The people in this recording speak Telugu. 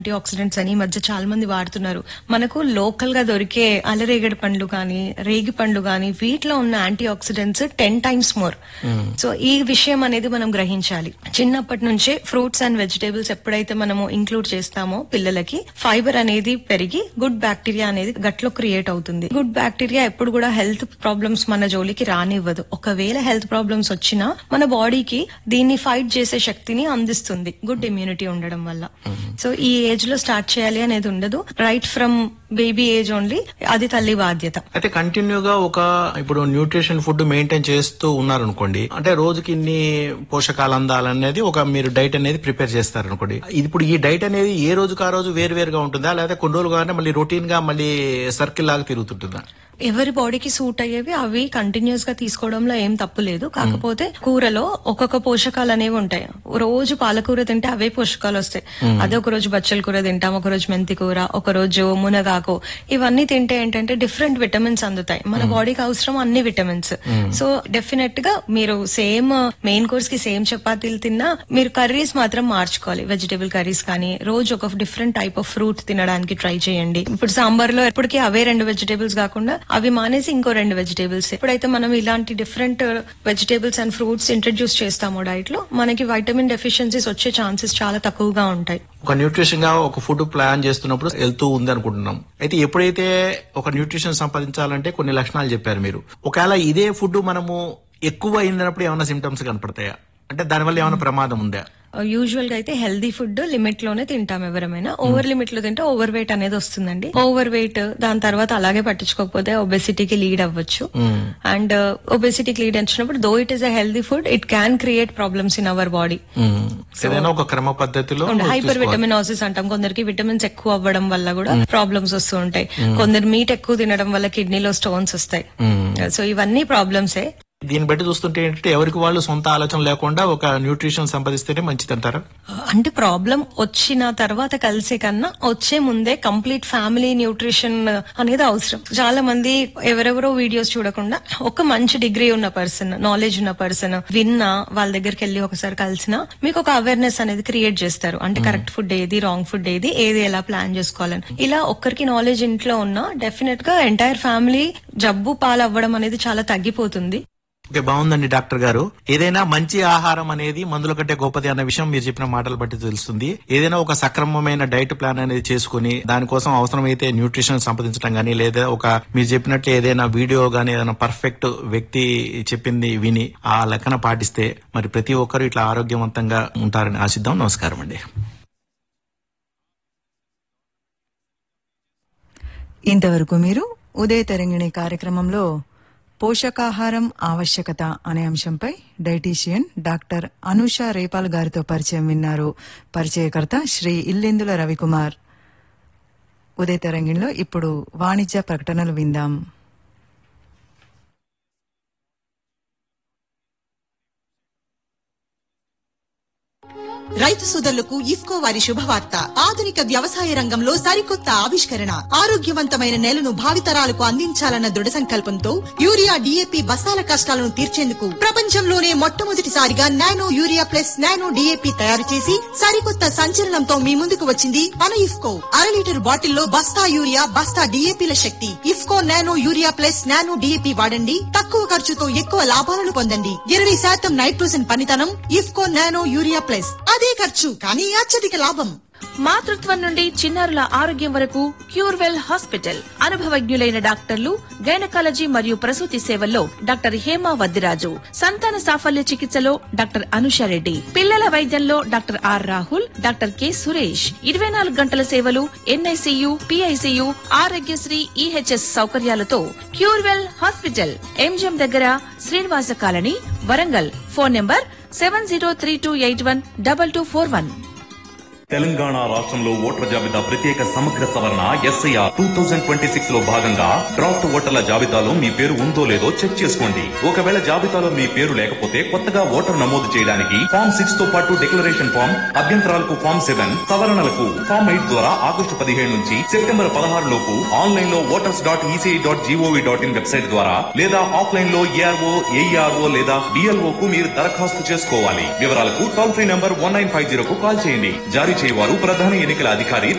యాంటీ ఆక్సిడెంట్స్ అని ఈ మధ్య చాలా మంది వాడుతున్నారు మనకు లోకల్ గా దొరికే అలరేగడి పండ్లు కానీ రేగి పండ్లు కానీ వీటిలో ఉన్న antioxidants ten times more so ఈ విషయం అనేది మనం గ్రహించాలి చిన్నప్పటి నుంచే ఫ్రూట్స్ అండ్ వెజిటేబుల్స్ ఎప్పుడైతే మనము ఇంక్లూడ్ చేస్తామో పిల్లలకి ఫైబర్ అనేది పెరిగి గుడ్ బ్యాక్టీరియా అనేది గట్లో క్రియేట్ అవుతుంది గుడ్ బ్యాక్టీరియా ఎప్పుడు కూడా హెల్త్ ప్రాబ్లమ్స్ మన జోలికి రానివ్వదు ఒకవేళ హెల్త్ ప్రాబ్లమ్స్ వచ్చినా మన బాడీకి దీన్ని ఫైట్ చేసే శక్తిని అందిస్తుంది గుడ్ ఇమ్యూనిటీ ఉండడం వల్ల సో ఈ ఏజ్ లో స్టార్ట్ చేయాలి అనేది ఉండదు right from baby age only అది తల్లి బాధ్యత అయితే కంటిన్యూగా ఒక ఇప్పుడు న్యూట్రిషన్ ఫుడ్ మెయింటైన్ చేస్తూ ఉన్నారనుకోండి అంటే రోజుకి ఇన్ని పోషకాలు అందాలనేది ఒక మీరు డైట్ అనేది ప్రిపేర్ చేస్తారనుకోండి ఇప్పుడు ఈ డైట్ అనేది ఏ రోజుకి ఆ రోజు వేరు వేరుగా ఉంటుందా లేదా కొన్ని రోజులు కానీ మళ్ళీ రొటీన్ గా మళ్ళీ సర్కిల్ లాగా తిరుగుతుంటుందా ఎవరి బాడీకి సూట్ అయ్యేవి అవి కంటిన్యూస్ గా తీసుకోవడంలో ఏం తప్పు లేదు కాకపోతే కూరలో ఒక్కొక్క పోషకాలు అనేవి ఉంటాయి రోజు పాలకూర తింటే అవే పోషకాలు వస్తాయి అదే ఒక రోజు బచ్చల కూర తింటాం ఒక రోజు మెంతి కూర ఒక రోజు మునగాకు ఇవన్నీ తింటే ఏంటంటే డిఫరెంట్ విటమిన్స్ అందుతాయి మన బాడీకి అవసరం అన్ని విటమిన్స్ సో డెఫినెట్ గా మీరు సేమ్ మెయిన్ కోర్స్ కి సేమ్ చపాతీలు తిన్నా మీరు కర్రీస్ మాత్రం మార్చుకోవాలి వెజిటేబుల్ కర్రీస్ కానీ రోజు ఒక డిఫరెంట్ టైప్ ఆఫ్ ఫ్రూట్ తినడానికి ట్రై చేయండి ఇప్పుడు సాంబార్ లో ఎప్పటికీ అవే రెండు వెజిటేబుల్స్ కాకుండా అవి మానేసి ఇంకో రెండు వెజిటేబుల్స్ ఎప్పుడైతే మనం ఇలాంటి different vegetables and fruits introduce చేస్తామో డైట్ లో మనకి వైటమిన్ డెఫిషియన్సీస్ వచ్చే ఛాన్సెస్ చాలా తక్కువగా ఉంటాయి ఒక న్యూట్రిషన్ గా ఒక ఫుడ్ ప్లాన్ చేస్తున్నప్పుడు వెళ్తూ ఉంది అనుకుంటున్నాం అయితే ఎప్పుడైతే ఒక న్యూట్రిషన్ సంపాదించాలంటే కొన్ని లక్షణాలు చెప్పారు మీరు ఒకవేళ ఇదే ఫుడ్ మనము ఎక్కువ అయిందన్నప్పుడు ఏమైనా సిమ్టమ్స్ కనపడతాయా అంటే దానివల్ల ఏమైనా ప్రమాదం ఉందా యూజువల్ గా అయితే హెల్దీ ఫుడ్ లిమిట్ లోనే తింటాం ఎవరమైనా ఓవర్ లిమిట్ లో తింటే ఓవర్ వెయిట్ అనేది వస్తుందండి ఓవర్ వెయిట్ దాని తర్వాత అలాగే పట్టించుకోకపోతే ఒబెసిటీకి లీడ్ అవ్వచ్చు అండ్ ఒబెసిటీకి లీడ్ వచ్చినప్పుడు though it is a healthy food it can create problems in our body ఏదైనా ఒక క్రమ పద్ధతిలో హైపర్ విటమినోసిస్ అంటాం కొందరికి విటమిన్స్ ఎక్కువ అవ్వడం వల్ల కూడా ప్రాబ్లమ్స్ వస్తూ ఉంటాయి కొందరు మీట్ ఎక్కువ తినడం వల్ల కిడ్నీలో స్టోన్స్ వస్తాయి సో ఇవన్నీ ప్రాబ్లమ్సే దీన్ని బట్టి చూస్తుంటే ఏంటంటే ఎవరికి వాళ్ళు సొంత ఆలోచన లేకుండా ఒక న్యూట్రిషన్ సంపాదిస్తేనే మంచిది అంటారా అంటే ప్రాబ్లం వచ్చిన తర్వాత కలిసే కన్నా వచ్చే ముందే కంప్లీట్ ఫ్యామిలీ న్యూట్రిషన్ అనేది అవసరం చాలా మంది ఎవరెవరో వీడియోస్ చూడకుండా ఒక మంచి డిగ్రీ ఉన్న పర్సన్ నాలెడ్జ్ ఉన్న పర్సన్ విన్నా వాళ్ళ దగ్గరికి వెళ్ళి ఒకసారి కలిసినా మీకు ఒక అవేర్నెస్ అనేది క్రియేట్ చేస్తారు అంటే కరెక్ట్ ఫుడ్ ఏది రాంగ్ ఫుడ్ ఏది ఏది ఎలా ప్లాన్ చేసుకోవాలని ఇలా ఒక్కరికి నాలెడ్జ్ ఇంట్లో ఉన్నా డెఫినెట్ గా ఎంటైర్ ఫ్యామిలీ జబ్బు పాలవ్వడం అనేది చాలా తగ్గిపోతుంది ఓకే బాగుందండి డాక్టర్ గారు ఏదైనా మంచి ఆహారం అనేది మందుల కంటే గొప్పది అన్న విషయం మీరు చెప్పిన మాటలు బట్టి తెలుస్తుంది ఏదైనా ఒక సక్రమమైన డైట్ ప్లాన్ అనేది చేసుకుని దానికోసం అవసరమైతే న్యూట్రిషన్ సంపాదించడం గానీ లేదా ఒక మీరు చెప్పినట్లు ఏదైనా వీడియో గానీ ఏదైనా పర్ఫెక్ట్ వ్యక్తి చెప్పింది విని ఆ లెక్కన పాటిస్తే మరి ప్రతి ఒక్కరు ఇట్లా ఆరోగ్యవంతంగా ఉంటారని ఆశిద్దాం నమస్కారం అండి ఇంతవరకు మీరు ఉదయ తరంగిణి కార్యక్రమంలో పోషకాహారం ఆవశ్యకత అనే అంశంపై డైటీషియన్ డాక్టర్ అనూష రేపాల్ గారితో పరిచయం విన్నారు పరిచయకర్త శ్రీ ఇల్లెందుల రవికుమార్ ఉదయ తరంగిణిలో ఇప్పుడు వాణిజ్య ప్రకటనలు విందాం రైతు సోదరులకు ఇఫ్కో వారి శుభవార్త ఆధునిక వ్యవసాయ రంగంలో సరికొత్త ఆవిష్కరణ ఆరోగ్యవంతమైన నేలను భావితరాలకు అందించాలన్న దృఢ సంకల్పంతో యూరియా డిఏపి బస్తాల కష్టాలను తీర్చేందుకు ప్రపంచంలోనే మొట్టమొదటిసారిగా nano urea plus nano DAP తయారు చేసి సరికొత్త సంచలనంతో మీ ముందుకు వచ్చింది మన ఇఫ్కో అర లీటర్ బాటిల్లో బస్తా యూరియా బస్తా డిఏపిల శక్తి IFFCO nano urea plus nano DAP వాడండి తక్కువ ఖర్చుతో ఎక్కువ లాభాలను పొందండి ఇరవై శాతం నైట్రోజన్ పనితనం ఇఫ్కో నానో యూరియా ప్లస్ అదే ఖర్చు కానీ అత్యధిక లాభం మాతృత్వం నుండి చిన్నారుల ఆరోగ్యం వరకు క్యూర్వెల్ హాస్పిటల్ అనుభవజ్ఞులైన డాక్టర్లు గైనకాలజీ మరియు ప్రసూతి సేవల్లో డాక్టర్ హేమా వద్దిరాజు సంతాన సాఫల్య చికిత్సలో డాక్టర్ అనుషారెడ్డి పిల్లల వైద్యంలో doctor R Rahul doctor K Suresh ఇరవై నాలుగు గంటల సేవలు ఎన్ఐసియు పిఐసియు ఆరోగ్యశ్రీ ఈహెచ్ఎస్ సౌకర్యాలతో క్యూర్వెల్ హాస్పిటల్ ఎంజిఎం దగ్గర Srinivasa colony Warangal phone number seven zero three two eight one double two four one Telangana రాష్ట్రంలో ఓటర్ల జాబితా ప్రత్యేక సమగ్ర సవరణ SIR two thousand twenty six లో భాగంగా డ్రాఫ్ట్ ఓటర్ల జాబితాలో మీ పేరు ఉందో లేదో చెక్ చేసుకోండి ఒకవేళ జాబితాలో మీ పేరు లేకపోతే కొత్తగా ఓటర్ నమోదు చేయడానికి ఫామ్ సిక్స్ తో పాటు డిక్లరేషన్ ఫామ్ అభ్యంతరాలకు ఫామ్ సెవెన్ సవరణలకు ఫామ్ ఎయిట్ ద్వారా ఆగస్టు పదిహేడు నుంచి సెప్టెంబర్ పదహారు లోపు ఆన్లైన్ లో voters dot ECI dot GOV dot in website ద్వారా లేదా ఆఫ్లైన్ లో ఏఆర్ఓ ఏఈఆర్ఓ లేదా డిఎల్ఓ కు మీరు దరఖాస్తు చేసుకోవాలి వివరాలకు toll free number one nine five zero కు కాల్ చేయండి జారీ చేయవారు ప్రధాన ఎన్నికల అధికారి